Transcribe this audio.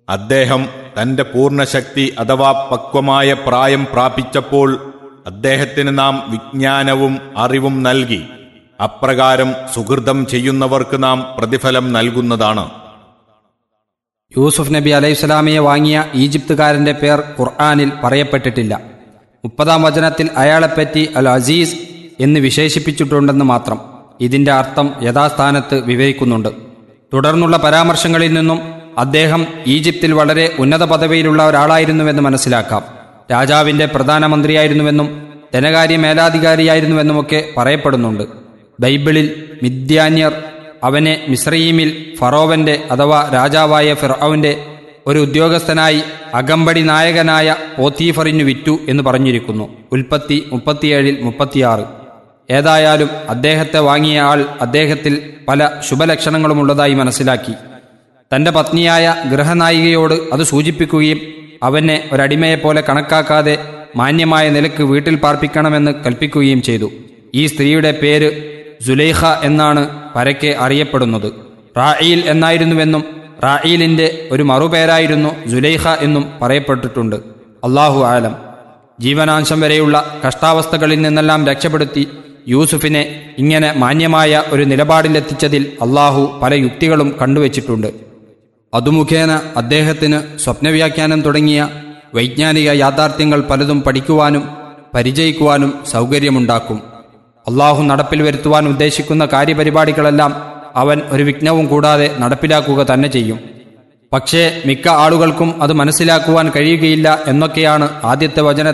അദ്ദേഹം തന്റെ പൂർണ്ണശക്തി അഥവാ പക്വമായ പ്രായം പ്രാപിച്ചപ്പോൾ അദ്ദേഹത്തിന് നാം വിജ്ഞാനവും അറിവും നൽകി അപ്രകാരം സുഹൃതം ചെയ്യുന്നവർക്ക് നാം പ്രതിഫലം നൽകുന്നതാണ് യൂസുഫ് നബി അലൈഹിസ്സലാമിയെ വാങ്ങിയ ഈജിപ്തുകാരന്റെ പേർ ഖുർആാനിൽ പറയപ്പെട്ടിട്ടില്ല മുപ്പതാം വചനത്തിൽ അയാളെപ്പറ്റി അൽ അസീസ് എന്ന് വിശേഷിപ്പിച്ചിട്ടുണ്ടെന്ന് മാത്രം ഇതിന്റെ അർത്ഥം യഥാസ്ഥാനത്ത് വിവരിക്കുന്നുണ്ട് തുടർന്നുള്ള പരാമർശങ്ങളിൽ നിന്നും അദ്ദേഹം ഈജിപ്തിൽ വളരെ ഉന്നത പദവിയിലുള്ള ഒരാളായിരുന്നുവെന്ന് മനസ്സിലാക്കാം രാജാവിന്റെ പ്രധാനമന്ത്രിയായിരുന്നുവെന്നും ധനകാര്യ മേലാധികാരിയായിരുന്നുവെന്നുമൊക്കെ പറയപ്പെടുന്നുണ്ട് ബൈബിളിൽ മിഥ്യാന്യർ അവനെ മിശ്രയീമിൽ ഫറോവന്റെ അഥവാ രാജാവായ ഫിറൌന്റെ ഒരു ഉദ്യോഗസ്ഥനായി അകമ്പടി നായകനായ പോത്തീഫറിനു വിറ്റു എന്ന് പറഞ്ഞിരിക്കുന്നു ഉൽപ്പത്തി മുപ്പത്തിയേഴിൽ മുപ്പത്തിയാറ് ഏതായാലും അദ്ദേഹത്തെ വാങ്ങിയ ആൾ അദ്ദേഹത്തിൽ പല ശുഭലക്ഷണങ്ങളുമുള്ളതായി മനസ്സിലാക്കി തന്റെ പത്നിയായ ഗൃഹനായികയോട് അത് സൂചിപ്പിക്കുകയും അവനെ ഒരടിമയെപ്പോലെ കണക്കാക്കാതെ മാന്യമായ നിലക്ക് വീട്ടിൽ പാർപ്പിക്കണമെന്ന് കൽപ്പിക്കുകയും ചെയ്തു ഈ സ്ത്രീയുടെ പേര് സുലൈഖ എന്നാണ് പരക്കെ അറിയപ്പെടുന്നത് റായിൽ എന്നായിരുന്നുവെന്നും റായിലിന്റെ ഒരു മറുപേരായിരുന്നു സുലൈഖ എന്നും പറയപ്പെട്ടിട്ടുണ്ട് അള്ളാഹു ആലം ജീവനാംശം വരെയുള്ള കഷ്ടാവസ്ഥകളിൽ നിന്നെല്ലാം രക്ഷപ്പെടുത്തി യൂസുഫിനെ ഇങ്ങനെ മാന്യമായ ഒരു നിലപാടിലെത്തിച്ചതിൽ അള്ളാഹു പല യുക്തികളും കണ്ടുവച്ചിട്ടുണ്ട് അതുമുഖേന അദ്ദേഹത്തിന് സ്വപ്നവ്യാഖ്യാനം തുടങ്ങിയ വൈജ്ഞാനിക യാഥാർത്ഥ്യങ്ങൾ പലതും പഠിക്കുവാനും പരിചയിക്കുവാനും സൗകര്യമുണ്ടാക്കും അള്ളാഹു നടപ്പിൽ വരുത്തുവാൻ ഉദ്ദേശിക്കുന്ന കാര്യപരിപാടികളെല്ലാം അവൻ ഒരു വിഘ്നവും കൂടാതെ നടപ്പിലാക്കുക തന്നെ ചെയ്യും പക്ഷേ മിക്ക ആളുകൾക്കും അത് മനസ്സിലാക്കുവാൻ കഴിയുകയില്ല എന്നൊക്കെയാണ് ആദ്യത്തെ വചന